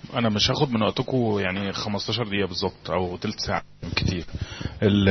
انا مش هاخد من وقتكم يعني 15 دقيقه بالظبط او تلت ساعه كتير ال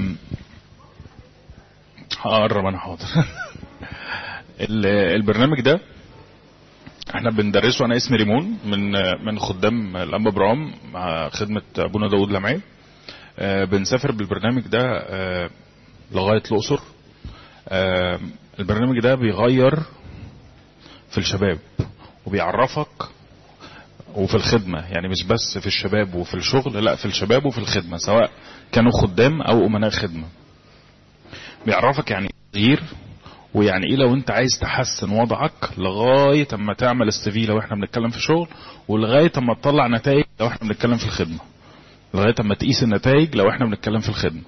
هقرب انا حاضر ال- البرنامج ده احنا بندرسه انا اسمي ريمون من من خدام الانبا برام مع خدمه ابونا داود لمعي آه، بنسافر بالبرنامج ده آه، لغايه الاقصر آه، البرنامج ده بيغير في الشباب وبيعرفك وفي الخدمة يعني مش بس في الشباب وفي الشغل لا في الشباب وفي الخدمة سواء كانوا خدام او امناء خدمة بيعرفك يعني ايه تغيير ويعني ايه لو انت عايز تحسن وضعك لغاية اما تعمل السي لو احنا بنتكلم في شغل ولغاية اما تطلع نتائج لو احنا بنتكلم في الخدمة لغاية اما تقيس النتائج لو احنا بنتكلم في الخدمة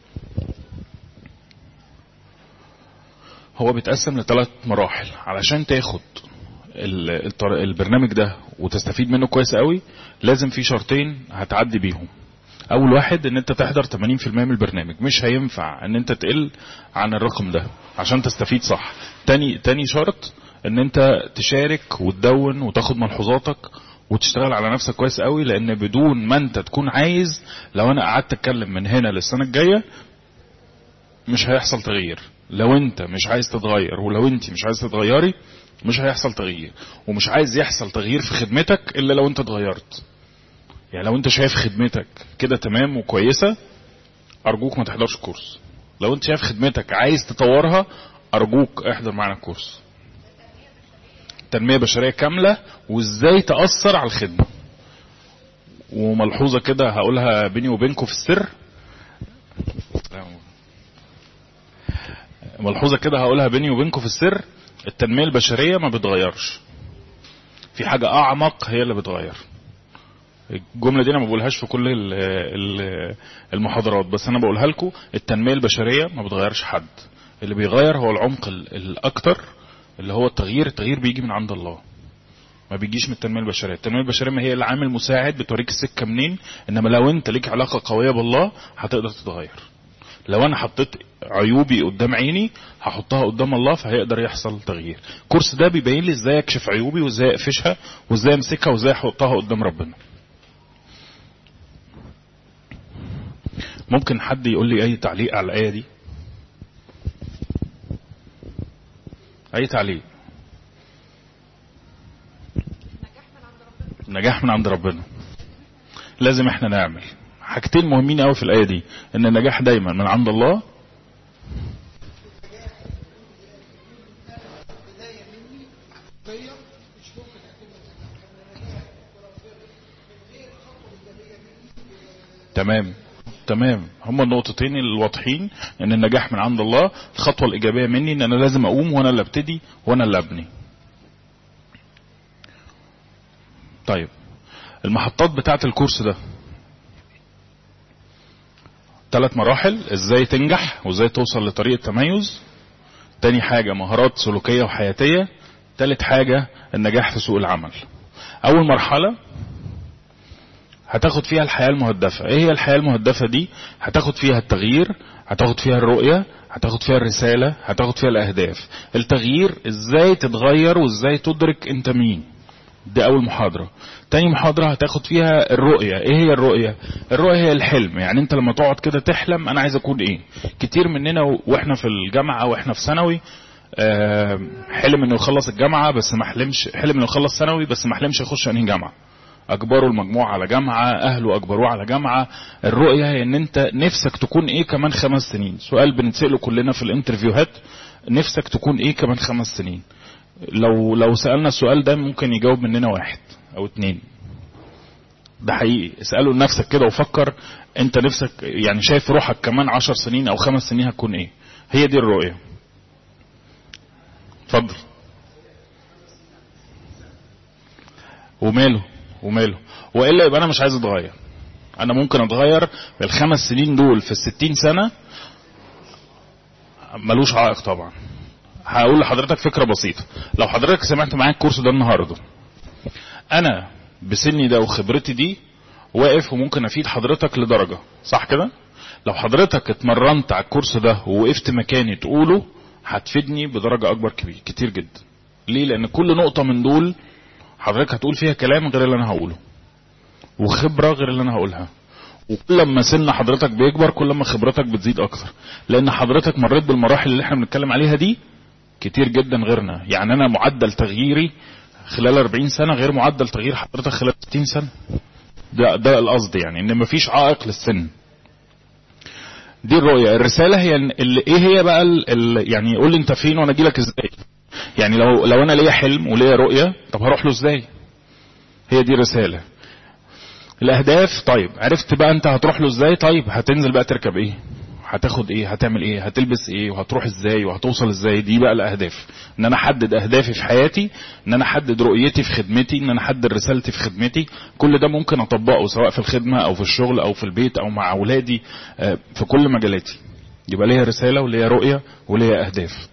هو بيتقسم لثلاث مراحل علشان تاخد ال- الطر- البرنامج ده وتستفيد منه كويس قوي لازم في شرطين هتعدي بيهم اول واحد ان انت تحضر 80% من البرنامج مش هينفع ان انت تقل عن الرقم ده عشان تستفيد صح تاني تاني شرط ان انت تشارك وتدون وتاخد ملحوظاتك وتشتغل على نفسك كويس قوي لان بدون ما انت تكون عايز لو انا قعدت اتكلم من هنا للسنه الجايه مش هيحصل تغيير لو انت مش عايز تتغير ولو انت مش عايز تتغيري مش هيحصل تغيير ومش عايز يحصل تغيير في خدمتك الا لو انت اتغيرت يعني لو انت شايف خدمتك كده تمام وكويسة ارجوك ما تحضرش الكورس لو انت شايف خدمتك عايز تطورها ارجوك احضر معنا الكورس تنمية بشرية كاملة وازاي تأثر على الخدمة وملحوظة كده هقولها بيني وبينكم في السر ملحوظة كده هقولها بيني وبينكم في السر التنمية البشرية ما بتغيرش في حاجة أعمق هي اللي بتغير الجملة دي أنا ما بقولهاش في كل ال- ال- المحاضرات بس أنا بقولها لكم التنمية البشرية ما بتغيرش حد اللي بيغير هو العمق ال- الأكتر اللي هو التغيير التغيير بيجي من عند الله ما بيجيش من التنميه البشريه التنميه البشريه ما هي العامل مساعد بتوريك السكه منين انما لو انت ليك علاقه قويه بالله هتقدر تتغير لو انا حطيت عيوبي قدام عيني هحطها قدام الله فهيقدر يحصل تغيير الكورس ده بيبين لي ازاي اكشف عيوبي وازاي اقفشها وازاي امسكها وازاي احطها قدام ربنا ممكن حد يقول لي اي تعليق على الايه دي اي تعليق نجاح من عند ربنا لازم احنا نعمل حاجتين مهمين قوي في الايه دي ان النجاح دايما من عند الله تمام تمام هما النقطتين الواضحين ان النجاح من عند الله الخطوه الايجابيه مني ان انا لازم اقوم وانا اللي ابتدي وانا اللي ابني طيب المحطات بتاعه الكورس ده ثلاث مراحل ازاي تنجح وازاي توصل لطريق التميز تاني حاجة مهارات سلوكية وحياتية تالت حاجة النجاح في سوق العمل اول مرحلة هتاخد فيها الحياة المهدفة ايه هي الحياة المهدفة دي هتاخد فيها التغيير هتاخد فيها الرؤية هتاخد فيها الرسالة هتاخد فيها الاهداف التغيير ازاي تتغير وازاي تدرك انت مين دي اول محاضرة تاني محاضرة هتاخد فيها الرؤية ايه هي الرؤية الرؤية هي الحلم يعني انت لما تقعد كده تحلم انا عايز اكون ايه كتير مننا واحنا في الجامعة واحنا في ثانوي آه، حلم انه يخلص الجامعة بس ما حلمش حلم انه يخلص ثانوي بس ما حلمش يخش انهي جامعة اجبروا المجموع على جامعة اهله اجبروه على جامعة الرؤية هي ان انت نفسك تكون ايه كمان خمس سنين سؤال بنتسأله كلنا في الانترفيوهات نفسك تكون ايه كمان خمس سنين لو لو سألنا السؤال ده ممكن يجاوب مننا واحد او اتنين ده حقيقي اسأله لنفسك كده وفكر انت نفسك يعني شايف روحك كمان عشر سنين او خمس سنين هتكون ايه هي دي الرؤية اتفضل وماله وماله والا يبقى انا مش عايز اتغير انا ممكن اتغير بالخمس سنين دول في الستين سنة ملوش عائق طبعا هقول لحضرتك فكرة بسيطة لو حضرتك سمعت معايا الكورس ده النهاردة انا بسني ده وخبرتي دي واقف وممكن افيد حضرتك لدرجة صح كده لو حضرتك اتمرنت على الكورس ده ووقفت مكاني تقوله هتفيدني بدرجة اكبر كبير كتير جدا ليه لان كل نقطة من دول حضرتك هتقول فيها كلام غير اللي انا هقوله وخبرة غير اللي انا هقولها وكل ما سن حضرتك بيكبر كل ما خبرتك بتزيد اكتر لان حضرتك مريت بالمراحل اللي احنا بنتكلم عليها دي كتير جدا غيرنا يعني انا معدل تغييري خلال 40 سنة غير معدل تغيير حضرتك خلال 60 سنة ده ده القصد يعني ان مفيش عائق للسن دي الرؤية الرسالة هي إن ال- ايه هي بقى ال ال يعني قول لي انت فين وانا اجي لك ازاي يعني لو لو انا ليا حلم وليا رؤية طب هروح له ازاي هي دي رسالة الاهداف طيب عرفت بقى انت هتروح له ازاي طيب هتنزل بقى تركب ايه هتاخد ايه هتعمل ايه هتلبس ايه وهتروح ازاي وهتوصل ازاي دي بقى الاهداف ان انا احدد اهدافي في حياتي ان انا احدد رؤيتي في خدمتي ان انا احدد رسالتي في خدمتي كل ده ممكن اطبقه سواء في الخدمة او في الشغل او في البيت او مع اولادي آه، في كل مجالاتي يبقى ليا رسالة وليا رؤية وليا اهداف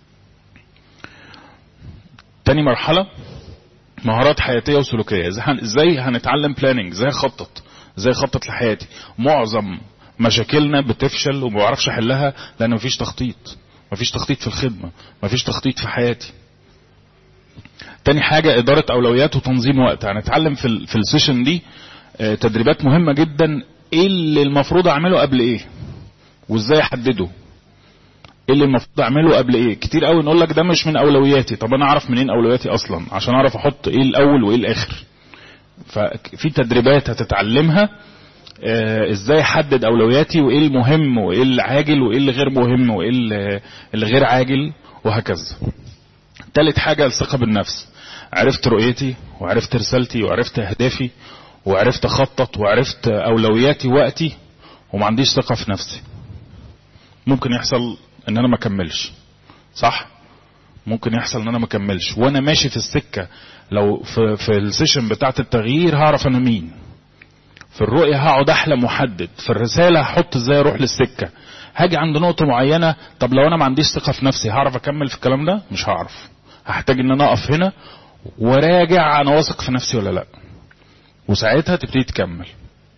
تاني مرحلة مهارات حياتية وسلوكية إزاي هن- ازاي هنتعلم بلاننج ازاي اخطط ازاي اخطط لحياتي معظم مشاكلنا بتفشل وما بعرفش احلها لان مفيش تخطيط مفيش تخطيط في الخدمة مفيش تخطيط في حياتي تاني حاجة إدارة أولويات وتنظيم وقت هنتعلم في ال في السيشن دي آه، تدريبات مهمة جدا ايه اللي المفروض اعمله قبل ايه وازاي احدده ايه اللي المفروض اعمله قبل ايه كتير قوي نقول لك ده مش من اولوياتي طب انا اعرف منين اولوياتي اصلا عشان اعرف احط ايه الاول وايه الاخر ففي تدريبات هتتعلمها آه، ازاي احدد اولوياتي وايه المهم وايه العاجل وايه اللي غير مهم وايه اللي اللي غير عاجل وهكذا تالت حاجة الثقة بالنفس عرفت رؤيتي وعرفت رسالتي وعرفت اهدافي وعرفت اخطط وعرفت اولوياتي وقتي وما عنديش ثقة في نفسي ممكن يحصل ان انا ما اكملش صح ممكن يحصل ان انا ما اكملش وانا ماشي في السكة لو في, في السيشن بتاعت التغيير هعرف انا مين في الرؤية هقعد احلم واحدد في الرسالة هحط ازاي اروح للسكة هاجي عند نقطة معينة طب لو انا ما عنديش ثقة في نفسي هعرف اكمل في الكلام ده مش هعرف هحتاج ان انا اقف هنا وراجع انا واثق في نفسي ولا لا وساعتها تبتدي تكمل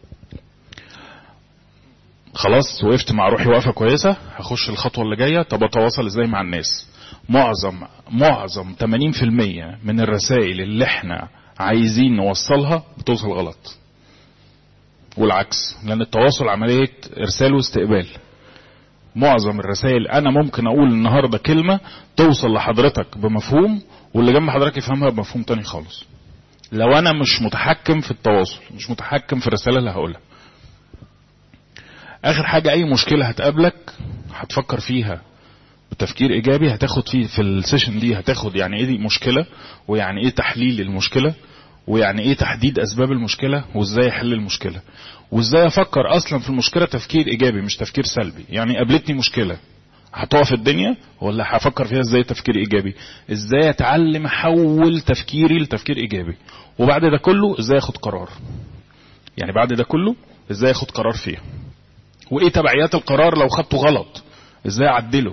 خلاص وقفت مع روحي وقفه كويسه هخش الخطوه اللي جايه طب اتواصل ازاي مع الناس معظم معظم 80% من الرسائل اللي احنا عايزين نوصلها بتوصل غلط والعكس لان التواصل عمليه ارسال واستقبال معظم الرسائل انا ممكن اقول النهارده كلمه توصل لحضرتك بمفهوم واللي جنب حضرتك يفهمها بمفهوم تاني خالص لو انا مش متحكم في التواصل مش متحكم في الرساله اللي هقولها اخر حاجة اي مشكلة هتقابلك هتفكر فيها بتفكير ايجابي هتاخد فيه في السيشن دي هتاخد يعني ايه دي مشكلة ويعني ايه تحليل المشكلة ويعني ايه تحديد اسباب المشكلة وازاي احل المشكلة وازاي افكر اصلا في المشكلة تفكير ايجابي مش تفكير سلبي يعني قابلتني مشكلة هتقف الدنيا ولا هفكر فيها ازاي تفكير ايجابي ازاي اتعلم احول تفكيري لتفكير ايجابي وبعد ده كله ازاي اخد قرار يعني بعد ده كله ازاي اخد قرار فيه وايه تبعيات القرار لو خدته غلط ازاي اعدله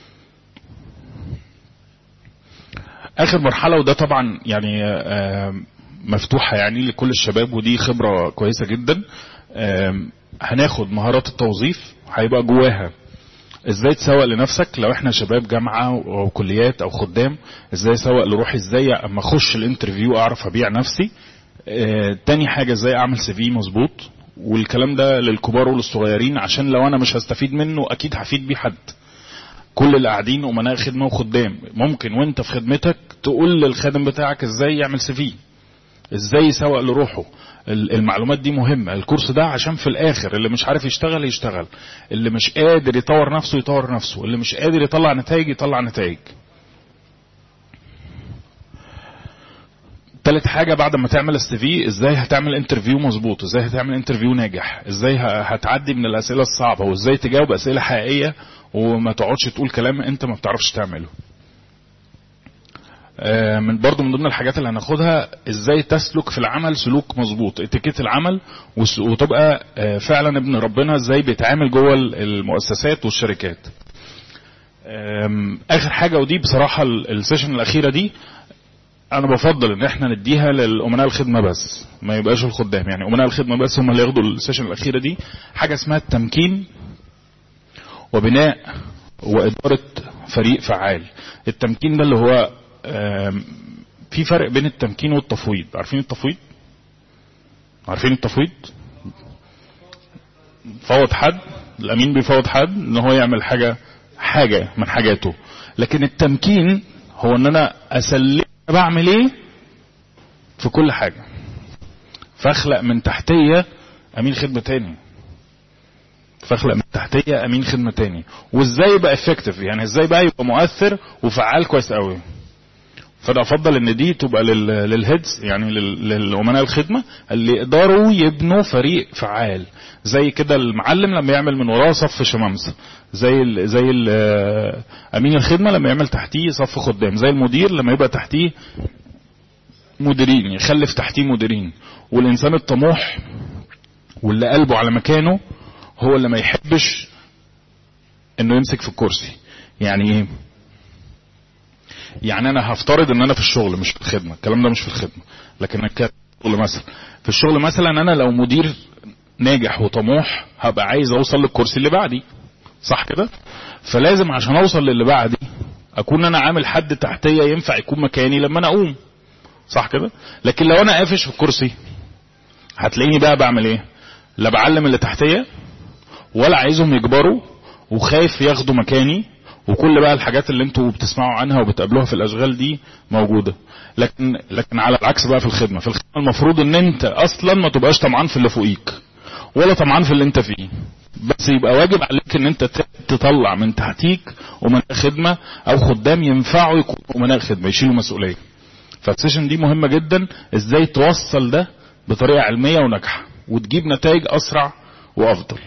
اخر مرحلة وده طبعا يعني آه، مفتوحة يعني لكل الشباب ودي خبرة كويسة جدا آه، هناخد مهارات التوظيف هيبقى جواها ازاي تسوق لنفسك لو احنا شباب جامعة او كليات او خدام ازاي اسوق لروحي ازاي اما اخش الانترفيو اعرف ابيع نفسي آه، تاني حاجة ازاي اعمل سي في مظبوط والكلام ده للكبار وللصغيرين عشان لو انا مش هستفيد منه اكيد هفيد بيه حد كل اللي قاعدين امناء خدمه وخدام ممكن وانت في خدمتك تقول للخادم بتاعك ازاي يعمل سي في ازاي يسوق لروحه ال- المعلومات دي مهمة الكورس ده عشان في الاخر اللي مش عارف يشتغل يشتغل اللي مش قادر يطور نفسه يطور نفسه اللي مش قادر يطلع نتائج يطلع نتائج تالت حاجة بعد ما تعمل السي في ازاي هتعمل انترفيو مظبوط ازاي هتعمل انترفيو ناجح ازاي ه- هتعدي من الاسئلة الصعبة وازاي تجاوب اسئلة حقيقية وما تقعدش تقول كلام انت ما بتعرفش تعمله آه، من برضو من ضمن الحاجات اللي هناخدها ازاي تسلك في العمل سلوك مظبوط اتيكيت العمل وس- وتبقى آه، فعلا ابن ربنا ازاي بيتعامل جوه ال- المؤسسات والشركات آم، اخر حاجة ودي بصراحة ال- السيشن الاخيرة دي انا بفضل ان احنا نديها للامناء الخدمة بس ما يبقاش الخدام يعني امناء الخدمة بس هم اللي ياخدوا السيشن الاخيرة دي حاجة اسمها التمكين وبناء وادارة فريق فعال التمكين ده اللي هو آم، في فرق بين التمكين والتفويض عارفين التفويض عارفين التفويض فوض حد الامين بيفوض حد ان هو يعمل حاجة حاجة من حاجاته لكن التمكين هو ان انا اسلم بعمل ايه في كل حاجة فاخلق من تحتية امين خدمة تاني فاخلق من تحتية امين خدمة تاني وازاي يبقى افكتيف يعني ازاي بقى يبقى مؤثر وفعال كويس قوي فانا افضل ان دي تبقى للهيدز يعني للامناء الخدمه اللي يقدروا يبنوا فريق فعال زي كده المعلم لما يعمل من وراه صف شمامسه زي ال زي ال امين الخدمه لما يعمل تحتيه صف خدام زي المدير لما يبقى تحتيه مديرين يخلف تحتيه مديرين والانسان الطموح واللي قلبه على مكانه هو اللي ما يحبش انه يمسك في الكرسي يعني ايه يعني انا هفترض ان انا في الشغل مش في الخدمه الكلام ده مش في الخدمه لكن انا الشغل مثلا في الشغل مثلا انا لو مدير ناجح وطموح هبقى عايز اوصل للكرسي اللي بعدي صح كده فلازم عشان اوصل للي بعدي اكون انا عامل حد تحتيه ينفع يكون مكاني لما انا اقوم صح كده لكن لو انا قافش في الكرسي هتلاقيني بقى بعمل ايه لا بعلم اللي تحتيه ولا عايزهم يكبروا وخايف ياخدوا مكاني وكل بقى الحاجات اللي انتوا بتسمعوا عنها وبتقابلوها في الاشغال دي موجوده لكن لكن على العكس بقى في الخدمه في الخدمه المفروض ان انت اصلا ما تبقاش طمعان في اللي فوقيك ولا طمعان في اللي انت فيه بس يبقى واجب عليك ان انت تطلع من تحتيك امناء خدمه او خدام ينفعوا يكونوا امناء خدمه يشيلوا مسؤوليه فالسيشن دي مهمه جدا ازاي توصل ده بطريقه علميه وناجحه وتجيب نتائج اسرع وافضل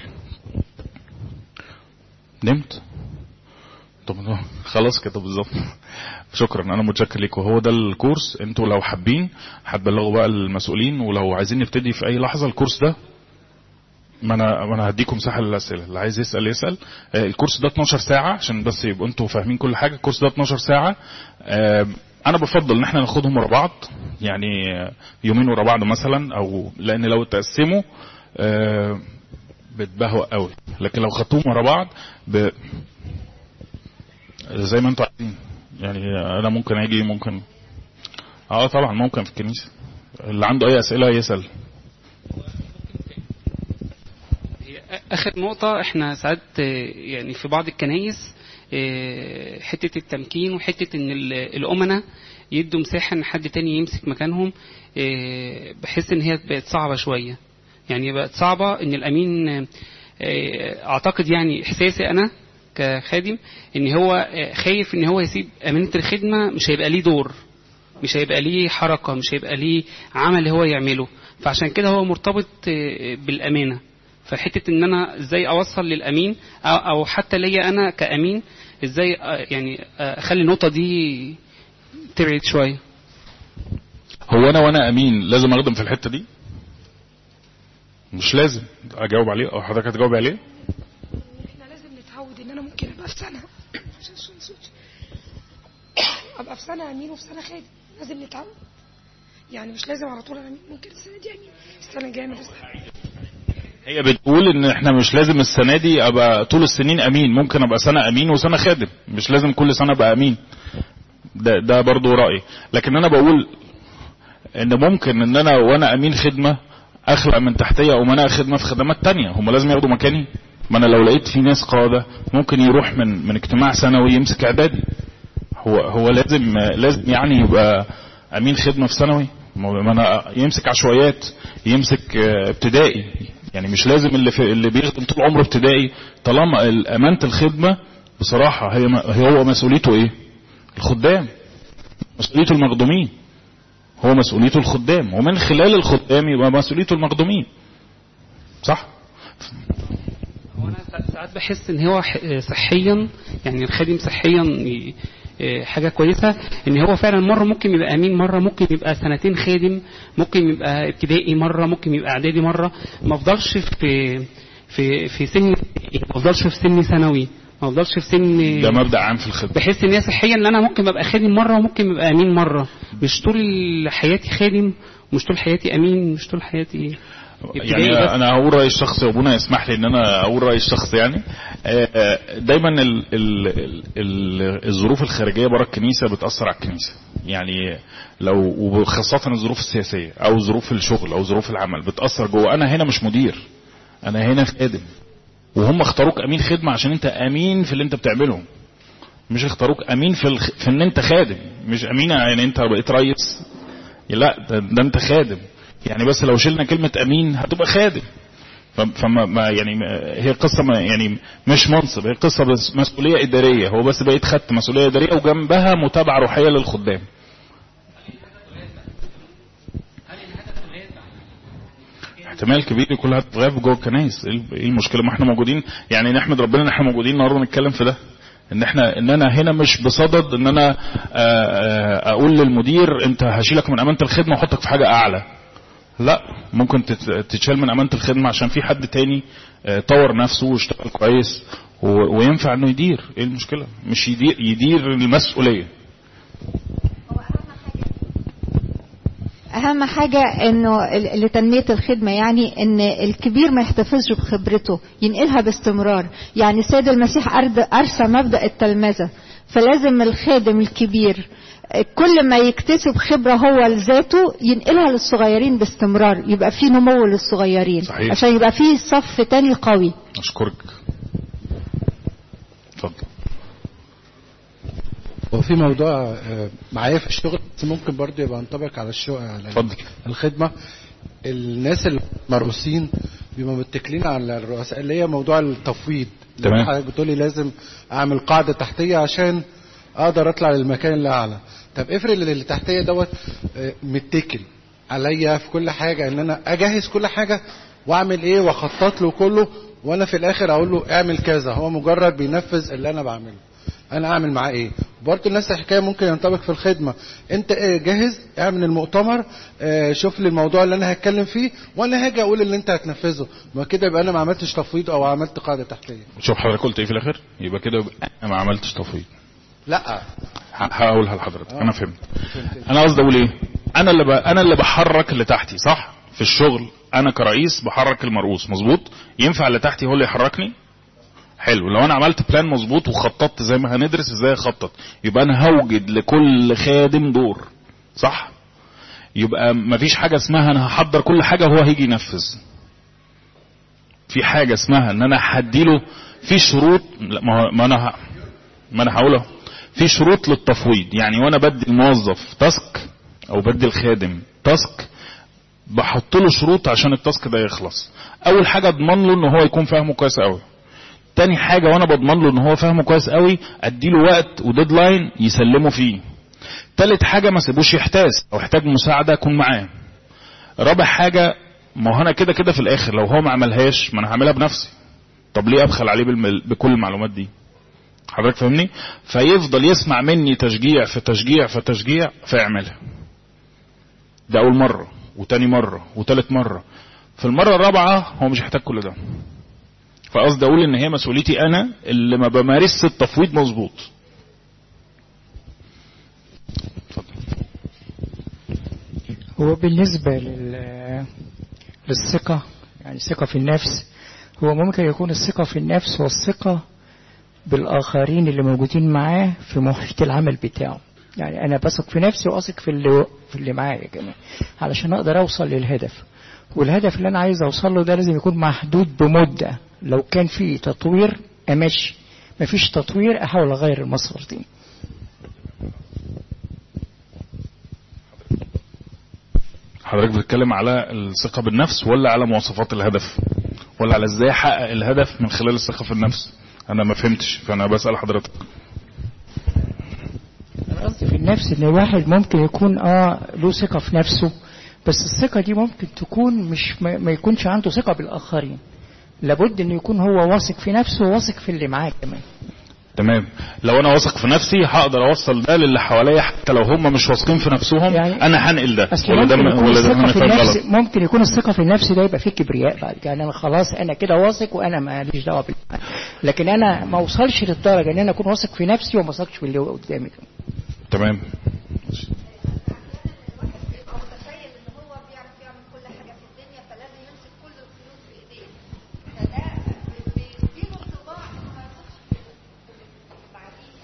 نمت طب خلاص كده بالظبط شكرا انا متشكر لكم هو ده الكورس انتوا لو حابين هتبلغوا بقى المسؤولين ولو عايزين نبتدي في اي لحظه الكورس ده ما انا ما انا هديكم مساحه للاسئله اللي عايز يسال يسال الكورس ده 12 ساعه عشان بس يبقوا انتوا فاهمين كل حاجه الكورس ده 12 ساعه انا بفضل ان احنا ناخدهم ورا بعض يعني يومين ورا بعض مثلا او لان لو تقسموا بتبهوأ قوي لكن لو خدتوهم ورا بعض ب... زي ما انتوا عايزين يعني انا ممكن اجي ممكن اه طبعا ممكن في الكنيسه اللي عنده اي اسئله يسال اخر نقطه احنا ساعات يعني في بعض الكنايس حته التمكين وحته ان الامناء يدوا مساحه ان حد تاني يمسك مكانهم بحس ان هي بقت صعبه شويه يعني بقت صعبه ان الامين اعتقد يعني احساسي انا كخادم ان هو خايف ان هو يسيب امانه الخدمه مش هيبقى ليه دور مش هيبقى ليه حركه مش هيبقى ليه عمل هو يعمله فعشان كده هو مرتبط بالامانه فحته ان انا ازاي اوصل للامين او حتى ليا انا كامين ازاي يعني اخلي النقطه دي تبعد شويه هو انا وانا امين لازم اخدم في الحته دي مش لازم اجاوب عليه او حضرتك هتجاوب عليه احنا لازم نتعود ان انا ممكن ابقى في سنه عشان صوتي ابقى في سنه امين وفي سنه خادم لازم نتعود يعني مش لازم على طول امين ممكن السنه دي امين السنه الجايه من هي بتقول ان احنا مش لازم السنه دي ابقى طول السنين امين ممكن ابقى سنه امين وسنه خادم مش لازم كل سنه ابقى امين ده ده برضه رايي لكن انا بقول ان ممكن ان انا وانا امين خدمه اخلق من تحتيه امناء خدمه في خدمات تانية هم لازم ياخدوا مكاني ما انا لو لقيت في ناس قاده ممكن يروح من من اجتماع سنوي يمسك اعدادي هو هو لازم لازم يعني يبقى امين خدمه في ثانوي ما انا يمسك عشوائيات يمسك ابتدائي يعني مش لازم اللي في اللي بيخدم طول عمره ابتدائي طالما امانه الخدمه بصراحه هي هو مسؤوليته ايه الخدام مسؤوليته المخدومين هو مسؤوليته الخدام ومن خلال الخدام يبقى مسؤوليته المخدومين صح هو انا ساعات بحس ان هو صحيا يعني الخادم صحيا حاجة كويسة ان هو فعلا مرة ممكن يبقى امين مرة ممكن يبقى سنتين خادم ممكن يبقى ابتدائي مرة ممكن يبقى اعدادي مرة ما افضلش في في في سن ما افضلش في سن ثانوي ما افضلش في سن ده مبدا عام في الخدمه بحس ان هي صحيا ان انا ممكن ابقى خادم مره وممكن ابقى امين مره مش طول حياتي خادم ومش طول حياتي امين مش طول حياتي ابتدائي يعني بس. انا هقول رايي الشخصي وابونا يسمح لي ان انا اقول رايي الشخصي يعني آه، آه، دايما ال ال ال الظروف الخارجيه بره الكنيسه بتاثر على الكنيسه يعني لو وخاصه الظروف السياسيه او ظروف الشغل او ظروف العمل بتاثر جوه انا هنا مش مدير انا هنا خادم وهم اختاروك امين خدمه عشان انت امين في اللي انت بتعمله مش اختاروك امين في الخ... في ان انت خادم مش امين يعني انت بقيت رئيس لا ده, ده انت خادم يعني بس لو شلنا كلمة امين هتبقى خادم ف- فما ما يعني ما- هي قصة ما يعني مش منصب هي قصة بس مسؤولية إدارية هو بس بقيت خدت مسؤولية إدارية وجنبها متابعة روحية للخدام احتمال كبير يكون هتغاب جوه الكنايس ايه ال- ايه المشكله ما احنا موجودين يعني نحمد ربنا ان احنا موجودين النهارده نتكلم في ده ان احنا ان انا هنا مش بصدد ان انا آه، آه، اقول للمدير انت هشيلك من امانه الخدمه واحطك في حاجه اعلى لا ممكن تت- تتشال من امانه الخدمه عشان في حد تاني آه، طور نفسه واشتغل كويس و- وينفع انه يدير ايه المشكله مش يدير يدير المسؤوليه اهم حاجة انه ال- لتنمية الخدمة يعني ان الكبير ما يحتفظش بخبرته ينقلها باستمرار يعني السيد المسيح أرد- ارسى مبدأ التلمذة فلازم الخادم الكبير كل ما يكتسب خبرة هو لذاته ينقلها للصغيرين باستمرار يبقى في نمو للصغيرين صحيح. عشان يبقى في صف تاني قوي اشكرك اتفضل هو في موضوع آه، معايا في الشغل بس ممكن برضه يبقى ينطبق على الشغل على اتفضل. الخدمه الناس المرؤوسين بيبقوا متكلين على الرؤساء اللي هي موضوع التفويض تمام. لما حضرتك بتقولي لازم اعمل قاعده تحتيه عشان اقدر اطلع للمكان اللي اعلى طب افرض اللي تحتيه دوت آه، متكل عليا في كل حاجه ان انا اجهز كل حاجه واعمل ايه واخطط له كله وانا في الاخر اقول له اعمل كذا هو مجرد بينفذ اللي انا بعمله انا اعمل معاه ايه برضه نفس الحكايه ممكن ينطبق في الخدمه انت إيه جاهز اعمل المؤتمر اه شوف لي الموضوع اللي انا هتكلم فيه وانا هاجي اقول اللي انت هتنفذه ما كده يبقى انا ما عملتش تفويض او عملت قاعده تحتيه شوف حضرتك قلت ايه في الاخر يبقى كده يبقى انا ما عملتش تفويض لا ه- هقولها لحضرتك انا فهمت انا قصدي اقول ايه انا اللي ب... انا اللي بحرك اللي تحتي صح في الشغل انا كرئيس بحرك المرؤوس مظبوط ينفع اللي تحتي هو اللي يحركني حلو لو انا عملت بلان مظبوط وخططت زي ما هندرس ازاي اخطط يبقى انا هوجد لكل خادم دور صح يبقى مفيش حاجه اسمها انا هحضر كل حاجه وهو هيجي ينفذ في حاجه اسمها ان انا هديله في شروط لا، ما هو- ما انا ه- ما انا هقولها في شروط للتفويض يعني وانا بدي الموظف تاسك او بدي الخادم تاسك بحط له شروط عشان التاسك ده يخلص اول حاجه اضمن له ان هو يكون فاهمه كويس قوي تاني حاجه وانا بضمن له ان هو فاهمه كويس قوي اديله وقت وديدلاين يسلمه فيه تالت حاجه ما سيبوش يحتاس او يحتاج مساعده اكون معاه رابع حاجه ما هو انا كده كده في الاخر لو هو ما عملهاش ما انا هعملها بنفسي طب ليه ابخل عليه بالم- بكل المعلومات دي حضرتك فاهمني فيفضل يسمع مني تشجيع في تشجيع في تشجيع فيعملها ده اول مره وتاني مره وتالت مره في المره الرابعه هو مش هيحتاج كل ده فقصدي اقول ان هي مسؤوليتي انا اللي ما بمارسش التفويض مظبوط اتفضل هو بالنسبة لل... للثقة يعني الثقة في النفس هو ممكن يكون الثقة في النفس والثقة بالآخرين اللي موجودين معاه في محيط العمل بتاعه يعني أنا بثق في نفسي وأثق في اللي في اللي معايا كمان علشان أقدر أوصل للهدف والهدف اللي أنا عايز أوصل له ده لازم يكون محدود بمدة لو كان في تطوير أمشي مفيش تطوير أحاول أغير المسار دي حضرتك بتتكلم على الثقة بالنفس ولا على مواصفات الهدف ولا على ازاي احقق الهدف من خلال الثقة في النفس انا ما فهمتش فانا بسأل حضرتك أنا قصدي في النفس ان الواحد ممكن يكون اه له ثقة في نفسه بس الثقة دي ممكن تكون مش ما ما يكونش عنده ثقة بالآخرين لابد ان يكون هو واثق في نفسه وواثق في اللي معاه كمان تمام لو انا واثق في نفسي هقدر اوصل ده للي حواليا حتى لو هم مش واثقين في نفسهم يعني انا هنقل ده اصل ولا ده ممكن يكون ولا ده الثقة انا في فاهم النفس غلط ممكن يكون الثقة في النفس ده يبقى فيه كبرياء بعد يعني انا خلاص انا كده واثق وانا ماليش دعوة باللي لكن انا ما اوصلش للدرجة ان انا اكون واثق في نفسي وما اثقش في اللي قدامي ده. تمام متخيل ان هو بيعرف يعمل كل حاجه في الدنيا فلازم يمسك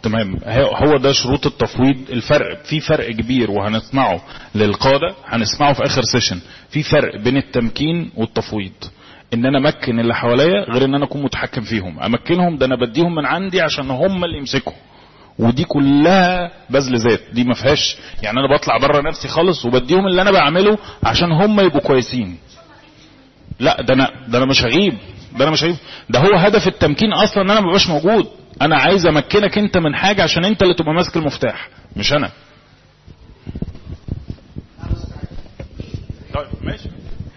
تمام هي- هو ده شروط التفويض الفرق في فرق كبير وهنسمعه للقادة هنسمعه في اخر سيشن في فرق بين التمكين والتفويض ان انا امكن اللي حواليا غير ان انا اكون متحكم فيهم امكنهم ده انا بديهم من عندي عشان هم اللي يمسكوا ودي كلها بذل ذات دي ما فيهاش يعني انا بطلع بره نفسي خالص وبديهم اللي انا بعمله عشان هم يبقوا كويسين لا ده انا ده انا مش هغيب ده انا مش هغيب ده هو هدف التمكين اصلا ان انا ما ببقاش موجود انا عايز امكنك انت من حاجه عشان انت اللي تبقى ماسك المفتاح مش انا طيب ماشي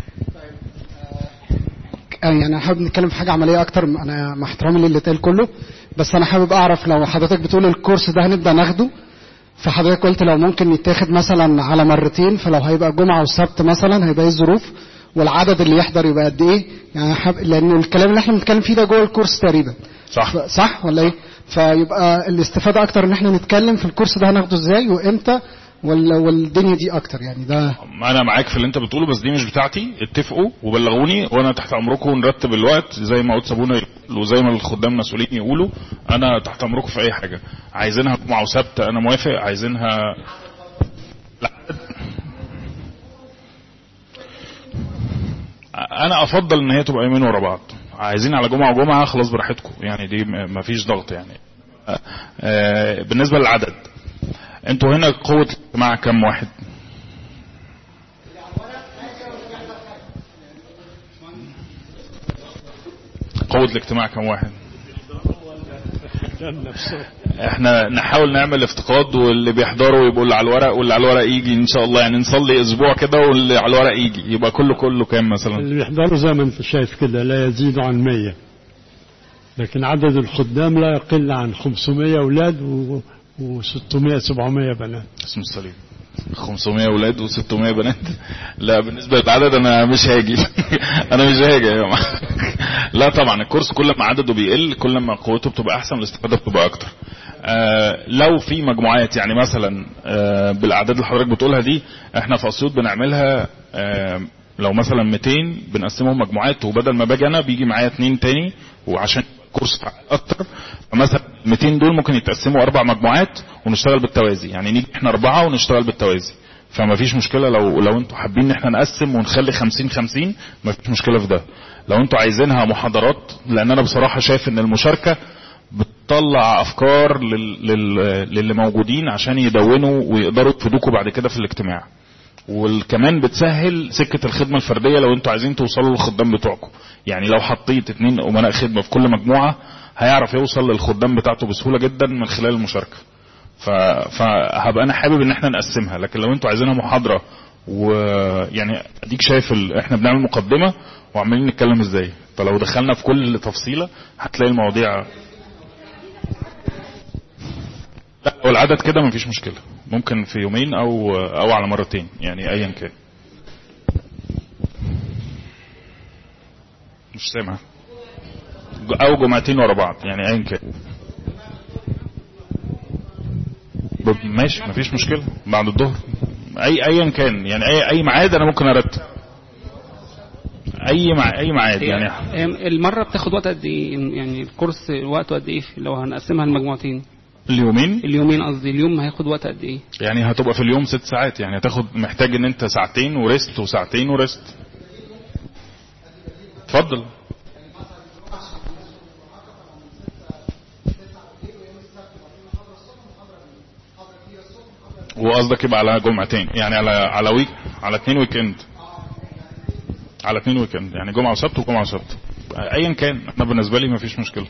آه، يعني انا حابب نتكلم في حاجه عمليه اكتر انا مع احترامي للي اتقال كله بس انا حابب اعرف لو حضرتك بتقول الكورس ده هنبدا ناخده فحضرتك قلت لو ممكن يتاخد مثلا على مرتين فلو هيبقى جمعه وسبت مثلا هيبقى ايه الظروف والعدد اللي يحضر يبقى قد ايه يعني حاب... لان الكلام اللي احنا بنتكلم فيه ده جوه الكورس تقريبا صح ف- صح ولا ايه فيبقى الاستفاده اكتر ان احنا نتكلم في الكورس ده هناخده ازاي وامتى وال... والدنيا دي اكتر يعني ده انا معاك في اللي انت بتقوله بس دي مش بتاعتي اتفقوا وبلغوني وانا تحت امركم نرتب الوقت زي ما قلت سابونا يقولوا وزي ما الخدام المسؤولين يقولوا انا تحت امركم في اي حاجه عايزينها جمعه وسبت انا موافق عايزينها لا انا افضل ان هي تبقى يومين ورا بعض عايزين على جمعه وجمعه خلاص براحتكم يعني دي م- مفيش ضغط يعني آه، آه، بالنسبه للعدد انتوا هنا قوه الاجتماع كام واحد قوة الاجتماع كم واحد احنا نحاول نعمل افتقاد واللي بيحضروا يبقوا اللي على الورق واللي على الورق يجي ان شاء الله يعني نصلي اسبوع كده واللي على الورق يجي يبقى كله كله كام مثلا اللي بيحضروا زي ما انت شايف كده لا يزيد عن 100 لكن عدد الخدام لا يقل عن 500 اولاد و و600 700 بنات اسم الصليب 500 اولاد و600 بنات لا بالنسبه للعدد انا مش هاجي انا مش هاجي يا جماعه لا طبعا الكورس كل ما عدده بيقل كل ما قوته بتبقى احسن والاستفاده بتبقى اكتر آه لو في مجموعات يعني مثلا آه بالاعداد اللي حضرتك بتقولها دي احنا في اسيوط بنعملها آه لو مثلا 200 بنقسمهم مجموعات وبدل ما باجي انا بيجي معايا اتنين تاني وعشان كورس فعال اكتر فمثلا 200 دول ممكن يتقسموا اربع مجموعات ونشتغل بالتوازي يعني نيجي احنا اربعه ونشتغل بالتوازي فما فيش مشكله لو لو انتوا حابين ان احنا نقسم ونخلي 50 50 ما فيش مشكله في ده لو انتوا عايزينها محاضرات لان انا بصراحه شايف ان المشاركه بتطلع افكار لل... لل... للي موجودين عشان يدونوا ويقدروا يفيدوكوا بعد كده في الاجتماع وكمان بتسهل سكة الخدمة الفردية لو انتوا عايزين توصلوا للخدام بتوعكم يعني لو حطيت اتنين امناء خدمة في كل مجموعة هيعرف يوصل للخدام بتاعته بسهولة جدا من خلال المشاركة ف... فهبقى انا حابب ان احنا نقسمها لكن لو انتوا عايزينها محاضرة ويعني اديك شايف ال... احنا بنعمل مقدمة وعمالين نتكلم ازاي فلو دخلنا في كل تفصيلة هتلاقي المواضيع لا هو العدد كده مفيش مشكلة ممكن في يومين او او على مرتين يعني ايا كان مش سامع او جمعتين ورا بعض يعني ايا كان ب- ماشي مفيش مشكلة بعد الظهر اي ايا كان يعني اي اي ميعاد انا ممكن ارتب اي مع اي ميعاد يعني هي المرة بتاخد وقت قد ايه يعني الكورس وقته قد ايه لو هنقسمها لمجموعتين اليومين اليومين قصدي اليوم هياخد وقت قد ايه يعني هتبقى في اليوم ست ساعات يعني هتاخد محتاج ان انت ساعتين وريست وساعتين وريست اتفضل وقصدك يبقى على جمعتين يعني على على ويك على اتنين ويك اند على اتنين ويك اند يعني جمعه وسبت وجمعه وسبت ايا كان انا بالنسبه لي مفيش مشكله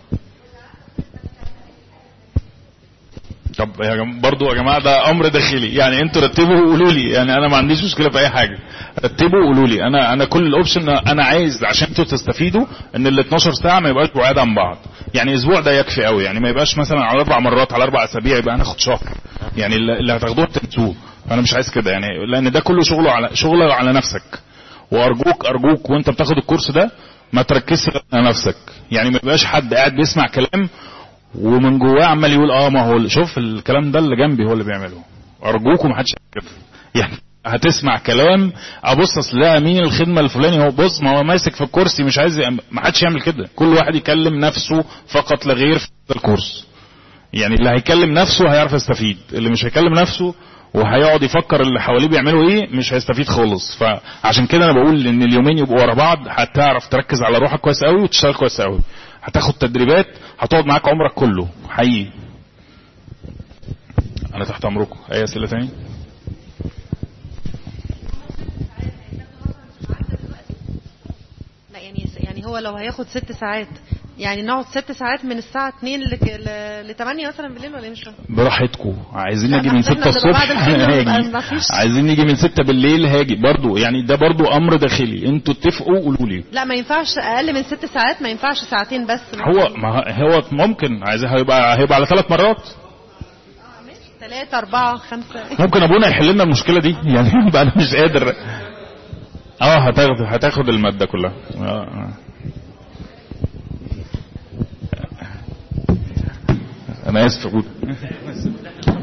طب يا جم... برضو يا جماعه ده امر داخلي يعني انتوا رتبوا وقولوا لي يعني انا ما عنديش مشكله في اي حاجه رتبوا وقولوا لي انا انا كل الاوبشن انا عايز عشان انتوا تستفيدوا ان ال 12 ساعه ما يبقاش بعاد عن بعض يعني اسبوع ده يكفي قوي يعني ما يبقاش مثلا على اربع مرات على اربع اسابيع يبقى هناخد شهر يعني اللي اللي هتاخدوه تنسوه فانا مش عايز كده يعني لان ده كله شغله على شغله على نفسك وارجوك ارجوك وانت بتاخد الكورس ده ما تركزش على نفسك يعني ما يبقاش حد قاعد بيسمع كلام ومن جواه عمال يقول اه ما هو شوف الكلام ده اللي جنبي هو اللي بيعمله ارجوكم ما حدش يعمل كده يعني هتسمع كلام ابص اصل ده مين الخدمه الفلاني هو بص ما هو ماسك في الكرسي مش عايز يعمل- ما حدش يعمل كده كل واحد يكلم نفسه فقط لا غير في الكورس يعني اللي هيكلم نفسه هيعرف يستفيد اللي مش هيكلم نفسه وهيقعد يفكر اللي حواليه بيعملوا ايه مش هيستفيد خالص فعشان كده انا بقول ان اليومين يبقوا ورا بعض هتعرف تركز على روحك كويس قوي وتشتغل كويس قوي هتاخد تدريبات هتقعد معاك عمرك كله حقيقي انا تحت امركم اي اسئله تاني لا يعني يعني هو لو هياخد ست ساعات يعني نقعد ست ساعات من الساعة 2 ل 8 مثلا بالليل ولا ايه مش فاهم براحتكم عايزين لا، نيجي ما من احنا 6 بنبقى الصبح بعد الخدمة بنبقى هاجي مفيش- عايزين نيجي من 6 بالليل هاجي برضو يعني ده برضو امر داخلي انتوا اتفقوا قولوا لي لا ما ينفعش اقل من ست ساعات ما ينفعش ساعتين بس هو ما هو ممكن عايز هيبقى هيبقى على ثلاث مرات ثلاثة أربعة خمسة ممكن ابونا يحل لنا المشكله دي يعني يبقى انا مش قادر اه هتاخد هتاخد الماده كلها آه. آه. انا اسف يا بونا.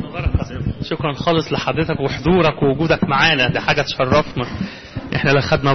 شكرا خالص لحضرتك وحضورك ووجودك معانا ده حاجة تشرفنا احنا لا خدنا